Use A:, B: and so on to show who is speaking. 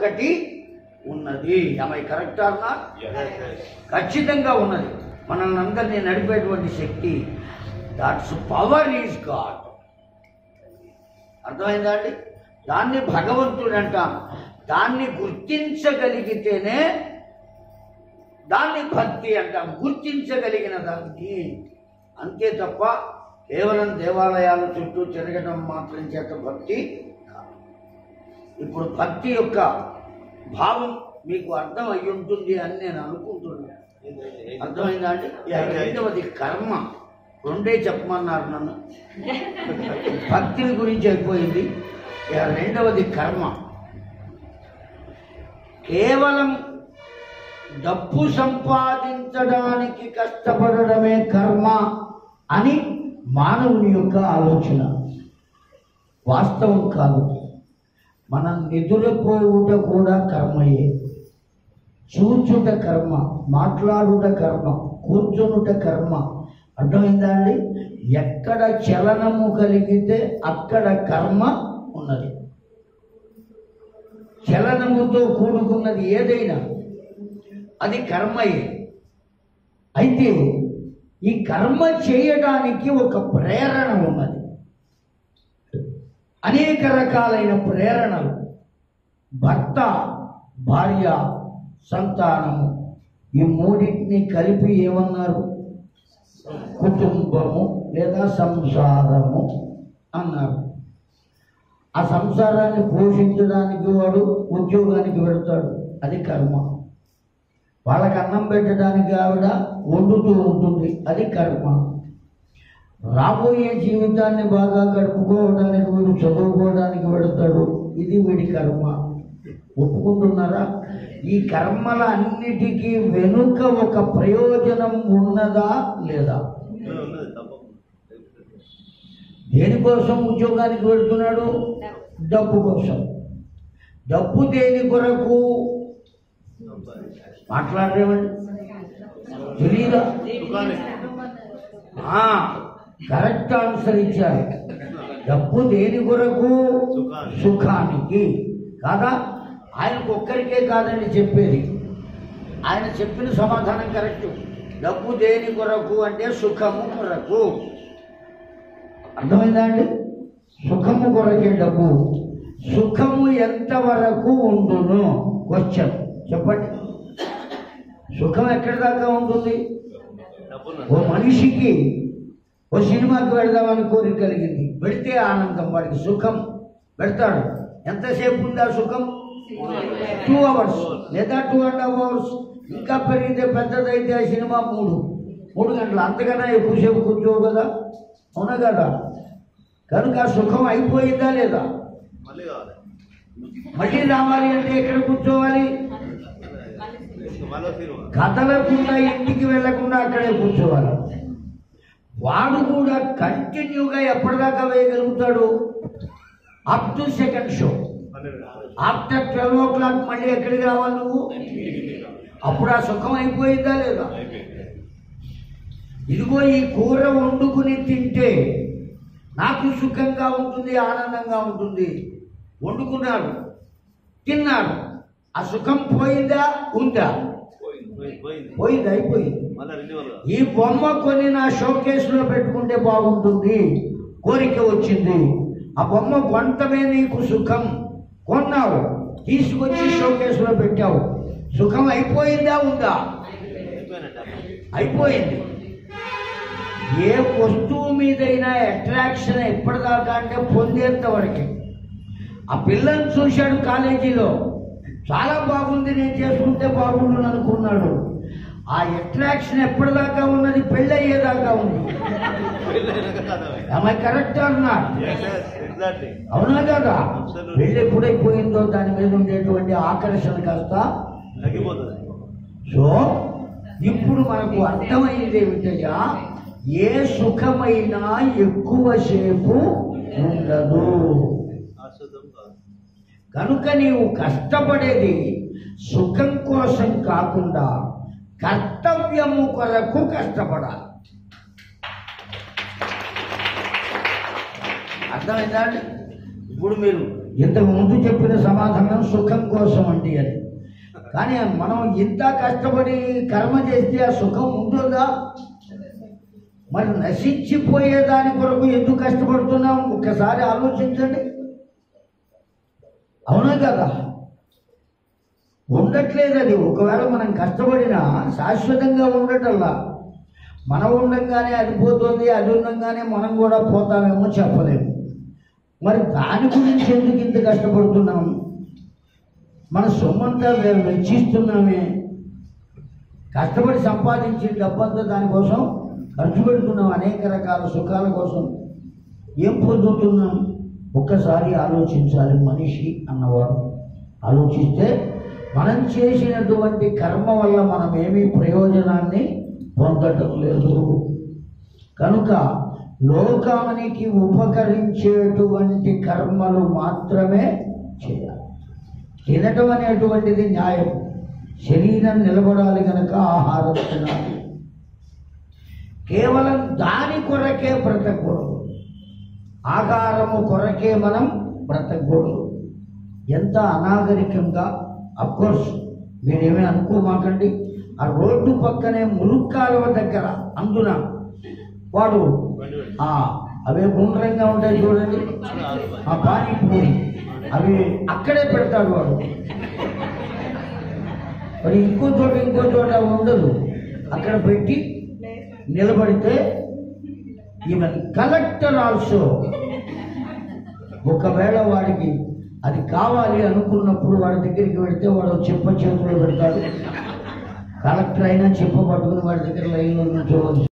A: ఒక్కటి ఉన్నది ఆమె కరెక్ట్ అన్నా ఖచ్చితంగా ఉన్నది మనల్ని అందరినీ నడిపేటువంటి శక్తి దాట్స్ పవర్ ఈజ్ గాడ్ అర్థమైందా అండి దాన్ని భగవంతుడు అంటాం దాన్ని గుర్తించగలిగితేనే దాన్ని భక్తి అంటాం గుర్తించగలిగిన దాన్ని అంతే తప్ప కేవలం దేవాలయాల చుట్టూ తిరగడం మాత్రం చేత భక్తి కాదు ఇప్పుడు భక్తి యొక్క భావం మీకు అర్థం అయి ఉంటుంది అని నేను అనుకుంటున్నాను అర్థమైందా అండి రెండవది కర్మ రెండే చెప్పమన్నారు నన్ను భక్తిని గురించి అయిపోయింది ఇక రెండవది కర్మ కేవలం డబ్బు సంపాదించడానికి కష్టపడడమే కర్మ అని మానవుని యొక్క ఆలోచన వాస్తవం కాదు మనం నిద్రపోవుట కూడా కర్మయే చూచుట కర్మ మాట్లాడుట కర్మ కూర్చునుట కర్మ అర్థమైందా అండి ఎక్కడ చలనము కలిగితే అక్కడ కర్మ ఉన్నది చలనముతో కూడుకున్నది ఏదైనా అది కర్మయే అయితే ఈ కర్మ చేయడానికి ఒక ప్రేరణ ఉన్నది అనేక రకాలైన ప్రేరణలు భర్త భార్య సంతానము ఈ మూడింటిని కలిపి ఏమన్నారు కుటుంబము లేదా సంసారము అన్నారు ఆ సంసారాన్ని పోషించడానికి వాడు ఉద్యోగానికి వెళ్తాడు అది కర్మ వాళ్ళకి అన్నం పెట్టడానికి ఆవిడ వండుతూ ఉంటుంది అది కర్మ రాబోయే జీవితాన్ని బాగా గడుపుకోవడానికి వీడు చదువుకోవడానికి వెళతాడు ఇది వీడి కర్మ ఒప్పుకుంటున్నారా ఈ కర్మల అన్నిటికీ వెనుక ఒక ప్రయోజనం ఉన్నదా లేదా దేనికోసం ఉద్యోగానికి వెళ్తున్నాడు డబ్బు కోసం డబ్బు దేని కొరకు మాట్లాడరేమండి తెలీదా ఆ, కరెక్ట్ ఆన్సర్ ఇచ్చారు డబ్బు దేని కొరకు
B: సుఖానికి.
A: సుఖానికి కాదా ఆయనకు ఒక్కరికే కాదండి చెప్పేది ఆయన చెప్పిన సమాధానం కరెక్ట్ డబ్బు దేని కొరకు అంటే సుఖము కొరకు అర్థమైందా అండి సుఖము కొరకే డబ్బు సుఖము ఎంతవరకు ఉండును క్వశ్చన్ చెప్పండి సుఖం ఎక్కడి దాకా ఉంటుంది ఓ మనిషికి ఓ సినిమాకి వెళదామని కోరిక కలిగింది వెళితే ఆనందం వాడికి సుఖం పెడతాడు ఎంతసేపు ఉందా సుఖం టూ అవర్స్ లేదా టూ అండ్ హాఫ్ అవర్స్ ఇంకా పెరిగితే పెద్దదైతే ఆ సినిమా మూడు మూడు గంటలు అంతకన్నా ఎక్కువసేపు కూర్చోవు కదా అవునా కదా కనుక ఆ సుఖం అయిపోయిందా లేదా
B: మళ్ళీ కావాలి
A: మళ్ళీ రావాలి అంటే ఎక్కడ కూర్చోవాలి
B: మళ్ళీ సినిమా
A: కదలకుండా ఇంటికి వెళ్లకుండా అక్కడే కూర్చోవాలి వాడు కూడా కంటిన్యూగా ఎప్పటిదాకా వేయగలుగుతాడు up to second show after twelve o'clock మళ్ళీ ఎక్కడికి రావాలి నువ్వు అప్పుడు ఆ సుఖం అయిపోయిందా లేదా ఇదిగో ఈ కూర వండుకుని తింటే నాకు సుఖంగా ఉంటుంది ఆనందంగా ఉంటుంది వండుకున్నాడు తిన్నాడు ఆ సుఖం పోయిందా ఉందా
B: పోయింది పోయింది
A: పోయింది అయిపోయింది
B: మళ్ళీ రెన్యువల్
A: ఈ బొమ్మ కొని నా షోకేస్ లో పెట్టుకుంటే బాగుంటుంది కోరిక వచ్చింది ఆ బొమ్మ కొంటమే నీకు సుఖం కొన్నావు తీసుకొచ్చి షోకేస్ లో పెట్టావు సుఖం అయిపోయిందా ఉందా
B: అయిపోయినట్టు
A: అయిపోయింది ఏ వస్తువు మీదైనా అట్రాక్షన్ ఎప్పటిదాకా అంటే పొందేంత వరకే ఆ పిల్లని చూశాడు కాలేజీలో చాలా బాగుంది నేను చేసుకుంటే బాగుండు అనుకున్నాడు ఆ అట్రాక్షన్ ఎప్పటిదాకా ఉన్నది పెళ్ళి అయ్యేదాకా ఉంది ఆమె కరెక్ట్ అన్నా
B: ఎగ్జాక్ట్లీ
A: అవునా కదా
B: Absolutely.
A: పెళ్ళి ఎప్పుడైపోయిందో దాని మీద ఉండేటువంటి ఆకర్షణ కాస్త
B: తగ్గిపోతుంది
A: సో ఇప్పుడు మనకు అర్థమైంది ఏమిటయ్యా ఏ సుఖమైనా ఎక్కువసేపు ఉండదు
B: ఆశ్రదం కాదు
A: కనుక నీవు కష్టపడేది సుఖం కోసం కాకుండా కర్తవ్యము కొరకు కష్టపడాలి అర్థమైందా అండి ఇప్పుడు మీరు ఇంతకు ముందు చెప్పిన సమాధానం సుఖం కోసం అండి అని కానీ మనం ఇంత కష్టపడి కర్మ చేస్తే ఆ సుఖం ఉంటుందా మరి నశించిపోయే దాని కొరకు ఎందుకు కష్టపడుతున్నాం ఒక్కసారి ఆలోచించండి అవునా కదా ఉండట్లేదు అది ఒకవేళ మనం కష్టపడినా శాశ్వతంగా ఉండటల్లా మనం ఉండంగానే అది పోతుంది అది ఉండంగానే మనం కూడా పోతామేమో చెప్పలేము మరి దాని గురించి ఎందుకు ఇంత కష్టపడుతున్నాం మన సొమ్మంతా వె- వెచ్చిస్తున్నామే కష్టపడి సంపాదించిన డబ్బంతా దానికోసం ఖర్చు పెడుతున్నాం అనేక రకాల సుఖాల కోసం ఏం పొందుతున్నాం ఒక్కసారి ఆలోచించాలి మనిషి అన్నవాడు ఆలోచిస్తే మనం చేసినటువంటి కర్మ వల్ల మనం ఏమీ ప్రయోజనాన్ని పొందటం లేదు కనుక లోకానికి ఉపకరించేటువంటి కర్మలు మాత్రమే చేయాలి తినటం అనేటువంటిది న్యాయం శరీరం నిలబడాలి కనుక ఆహారం తినాలి కేవలం దాని కొరకే బ్రతకూడదు ఆహారము కొరకే మనం బ్రతకూడదు ఎంత అనాగరికంగా అఫ్కోర్స్ మీరేమీ అనుకోమాకండి ఆ రోడ్డు పక్కనే ములుక్కాలువ దగ్గర అందున వాడు
B: బండి పెట్టి
A: ఆ అవే గుండ్రంగా ఉంటాయి చూడండి ఆ పానీపూరి అవి అక్కడే పెడతాడు వాడు మరి ఇంకో చోట ఇంకో చోట ఉండదు అక్కడ పెట్టి నిలబడితే ఈవెన్ కలెక్టర్ ఆల్సో ఒకవేళ వాడికి అది కావాలి అనుకున్నప్పుడు వాడి దగ్గరికి వెళితే వాడు చెప్ప చేతిలో పెడతాడు కలెక్టర్ అయినా చెప్ప పట్టుకుని వాడి దగ్గర లైన్లో నుంచోవచ్చు